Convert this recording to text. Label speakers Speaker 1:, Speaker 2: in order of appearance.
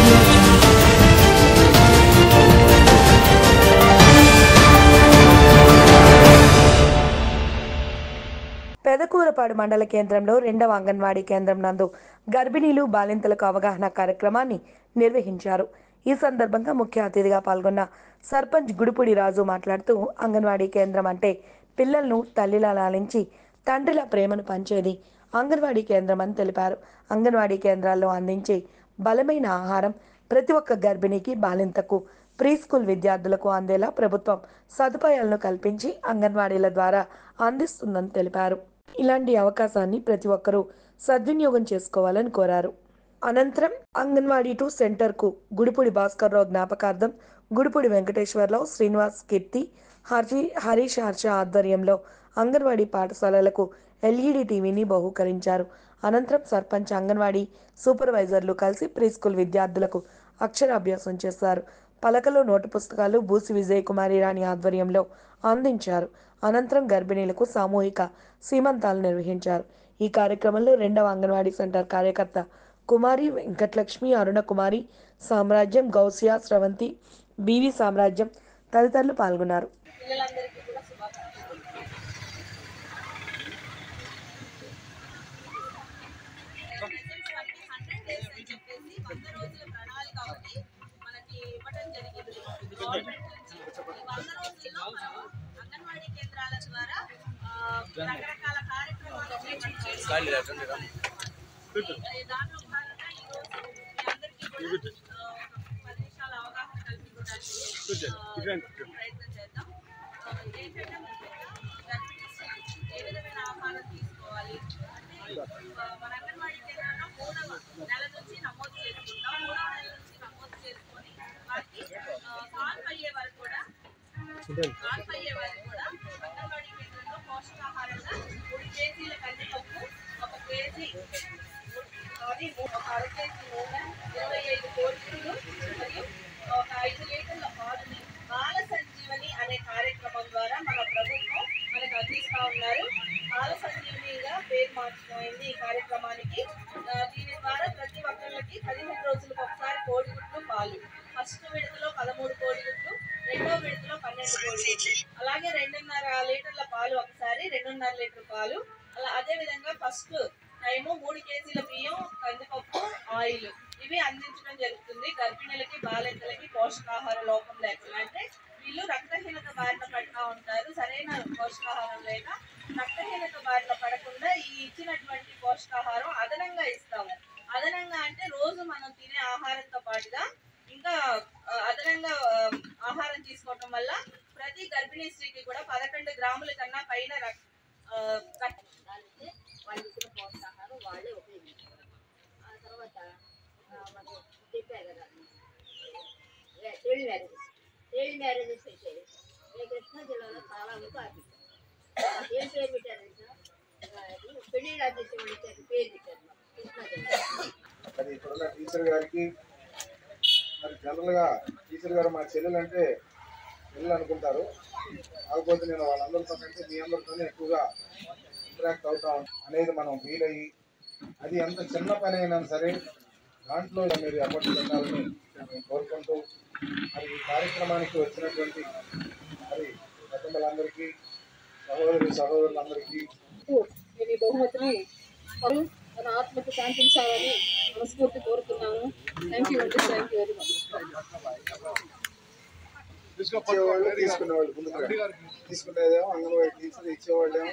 Speaker 1: audio jungle.
Speaker 2: Pedakurapadu మండల కేంద్రంలో రెండవ అంగన్వాడీ కేంద్రం నందు గర్భిణీలు బాలింతలకు అవగాహన కార్యక్రమాన్ని నిర్వహించారు ఈ సందర్భంగా ముఖ్య అతిథిగా పాల్గొన్న సర్పంచ్ గుడిపూడి రాజు మాట్లాడుతూ అంగన్వాడీ కేంద్రం అంటే పిల్లలను తల్లిలా లాలించి తండ్రిల ప్రేమను పంచేది అంగన్వాడీ కేంద్రం అని తెలిపారు అంగన్వాడీ కేంద్రాల్లో అందించే బలమైన ఆహారం ప్రతి ఒక్క గర్భిణికి బాలింతకు ప్రీ స్కూల్ విద్యార్థులకు అందేలా ప్రభుత్వం సదుపాయాలను కల్పించి అంగన్వాడీల ద్వారా అందిస్తుందని తెలిపారు ఇలాంటి అవకాశాన్ని ప్రతి ఒక్కరూ సద్వినియోగం చేసుకోవాలని కోరారు అనంతరం అంగన్వాడీ టు సెంటర్కు గుడిపూడి భాస్కర్రావు జ్ఞాపకార్థం గుడిపూడి వెంకటేశ్వరరావు శ్రీనివాస్ కీర్తి హరి హరీష్ హర్ష ఆధ్వర్యంలో అంగన్వాడీ పాఠశాలలకు ఎల్ఈడి టీవీని బహూకరించారు అనంతరం సర్పంచ్ అంగన్వాడీ సూపర్వైజర్లు కలిసి ప్రీ స్కూల్ విద్యార్థులకు అక్షరాభ్యాసం చేశారు పలకలో నోటు పుస్తకాలు బూసి విజయ్ కుమారి రాణి ఆధ్వర్యంలో అందించారు అనంతరం గర్భిణీలకు సామూహిక సీమంతాలు నిర్వహించారు ఈ కార్యక్రమంలో రెండవ అంగన్వాడీ సెంటర్ కార్యకర్త కుమారి వెంకటలక్ష్మి అరుణ కుమారి సామ్రాజ్యం గౌసియా స్రవంతి బీవి సామ్రాజ్యం తదితరులు పాల్గొన్నారు
Speaker 3: పిల్లలందరికీ కూడా శుభాకాంక్షలు హండ్రెడ్ డేస్ అని చెప్పేసి వంద రోజుల ప్రణాళిక ఒకటి మనకి ఇవ్వడం జరిగింది గవర్నమెంట్ నుంచి ఈ వంద రోజుల్లో మనం అంగన్వాడీ కేంద్రాల ద్వారా ఆ, రకరకాల కార్యక్రమాలు చేపట్టాలి. ఈ దాంట్లో భాగంగా ఈ రోజు మీ అందరికీ కూడా ఆ, ఒక పది నిమిషాల అవగాహన కల్పించడానికి ఆ, ప్రయత్నం చేద్దాం ఆ, ఏంటంటే ముఖ్యంగా గర్భిణీ స్త్రీ ఏ విధమైన ఆహారం తీసుకోవాలి అంటే ఆ, మన అంగన్వాడీ కేంద్రంలో మూడవ నెల నుంచి నమోదు చేసుకుంటాం మూడవ నెల నుంచి నమోదు చేసుకొని వారికి ఆ, కాన్పు అయ్యే వరకు కూడా కాన్పు అయ్యే వరకు కూడా అంగన్వాడీ కేంద్రంలో పోషకాహారంగా మూడు కేజీల కందిపప్పు ఒక కేజీ అది ఒక అర కేజీ నూనె ఇరవై ఐదు కోడిగుడ్లు మరియు ఒక ఐదు లీటర్ల పాలుని బాల సంజీవని అనే కార్యక్రమం ద్వారా మన ప్రభుత్వం మనకు అందిస్తా ఉన్నారు బాల సంజీవనిగా పేరు మార్చడం ఈ కార్యక్రమానికి ఆ, దీని ద్వారా ప్రతి ఒక్కళ్ళకి పదిహేను రోజులకు ఒకసారి కోడిగుడ్లు పాలు ఫస్ట్ విడతలో పదమూడు కోడిగుడ్లు రెండో విడతలో పన్నెండు కోడిగుడ్లు అలాగే రెండున్నర లీటర్ల పాలు ఒకసారి రెండున్నర లీటర్ పాలు అలా అదే విధంగా ఫస్ట్ టైము మూడు కేజీల బియ్యం కందిపప్పు ఆయిల్ ఇవి అందించడం జరుగుతుంది గర్భిణులకి బాలింతలకి పోషకాహార లోపం లేకుండా అంటే వీళ్ళు రక్తహీనత బారిన పడుతూ ఉంటారు సరైన పోషకాహారం లేక రక్తహీనత బారిన పడకుండా ఈ ఇచ్చినటువంటి పోషకాహారం అదనంగా ఇస్తాము అదనంగా అంటే రోజు మనం తినే ఆహారంతో పాటుగా ఇంకా ఆ, అదనంగా ఆ, ఆహారం తీసుకోవటం వల్ల ప్రతి గర్భిణీ స్త్రీకి కూడా పదకొండు గ్రాముల కన్నా పైన రక్- ఆ, రక్-
Speaker 4: దానికి వాళ్ళు ఇచ్చిన పోషకాహారం వాళ్ళే ఉపయోగించుకోవాలి ఆ తర్వాత ఆ, మనకు చెప్పారు కదా టెలి మ్యారేజెస్ టెలి మ్యారేజెస్ అయితే ఈ కృష్ణా జిల్లాలో చాలా వరకు ఆపించారు ఏం పేరు పెట్టారంటే పెళ్లిళ్ళు ఆపేసి వాళ్ళు ఇచ్చారు పేరు పెట్టారు మాకు కృష్ణా జిల్లా
Speaker 5: మరి ఇప్పుడున్న టీచర్ గారికి మరి జనరల్గా టీచర్ గారు మా చెల్లెలు అంటే చెల్లెలు అనుకుంటారు కాకపోతే నేను వాళ్ళందరితో కంటే మీ అందరితోనే ఎక్కువగా ఇంటరాక్ట్ అవుతా ఉంటాను అనేది మనం ఫీల్ అయ్యి అది ఎంత చిన్న పని అయినా సరే దాంట్లో మీరు ఎఫర్ట్ పెట్టాలని నేను కోరుకుంటూ మరి ఈ కార్యక్రమానికి వచ్చినటువంటి మరి కుటుంబాలందరికీ సహోదరి సహోదరులందరికీ
Speaker 6: నేను ఈ బహుమతిని వారు తన ఆత్మకు శాంతించాలని మనస్ఫూర్తి కోరుతున్నాను థ్యాంక్ యూ అండి థ్యాంక్ యూ వెరీ మచ్
Speaker 5: ఇచ్చేవాళ్ళు తీసుకునేవాళ్ళు ముందుగా తీసుకునేదేమో అంగన్వాడీ టీచర్ ఇచ్చేవాళ్ళేమో